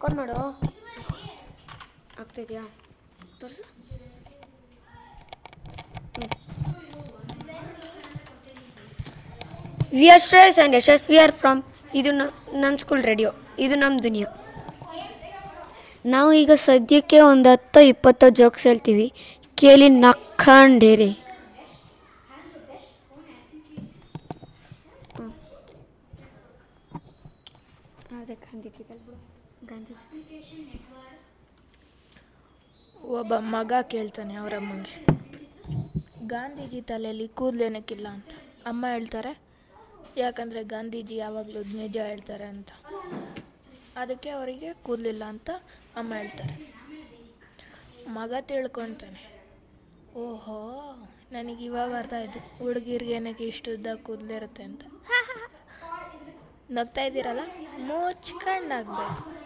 record ಮಾಡು ಆಗ್ತಿದ್ಯಾ ತೋರಿಸು V R Shreyas and Yashas V R from ಇದು ನಮ್ಮ ಸ್ಕೂಲ್ ರೇಡಿಯೋ ಇದು ನಮ್ಮ ದುನಿಯಾ ನಾವು ಈಗ ಸದ್ಯಕ್ಕೆ ಒಂದು ಹತ್ತು ಇಪ್ಪತ್ತು ಜೋಕ್ಸ್ ಹೇಳ್ತೀವಿ ಕೇಳಿ ನಕ್ಕಂಡೇರಿ ಅದೇ ಗಾಂಧೀಜಿ ಬಿಡು ಗಾಂಧೀಜಿ ಒಬ್ಬ ಮಗ ಕೇಳ್ತಾನೆ ಅವರಮ್ಮಂಗೆ ಗಾಂಧೀಜಿ ತಲೆಯಲ್ಲಿ ಕೂದಲೇನಕ್ಕಿಲ್ಲ ಅಂತ ಅಮ್ಮ ಹೇಳ್ತಾರೆ ಯಾಕಂದರೆ ಗಾಂಧೀಜಿ ಯಾವಾಗಲೂ ನಿಜ ಹೇಳ್ತಾರೆ ಅಂತ ಅದಕ್ಕೆ ಅವರಿಗೆ ಕೂದಲಿಲ್ಲ ಅಂತ ಅಮ್ಮ ಹೇಳ್ತಾರೆ ಮಗ ತಿಳ್ಕೊತಾನೆ ಓಹೋ ನನಗೆ ಇವಾಗ ಅರ್ಥ ಆಯಿತು ಹುಡುಗಿರಿಗೆ ಏನಕ್ಕೆ ಇಷ್ಟು ಉದ್ದ ಕೂದಲಿರುತ್ತೆ ಅಂತ ನಗ್ತಾ ಇದ್ದೀರಲ್ಲ ಮುಚ್ಕೊಂಡಾಗಬೇಕು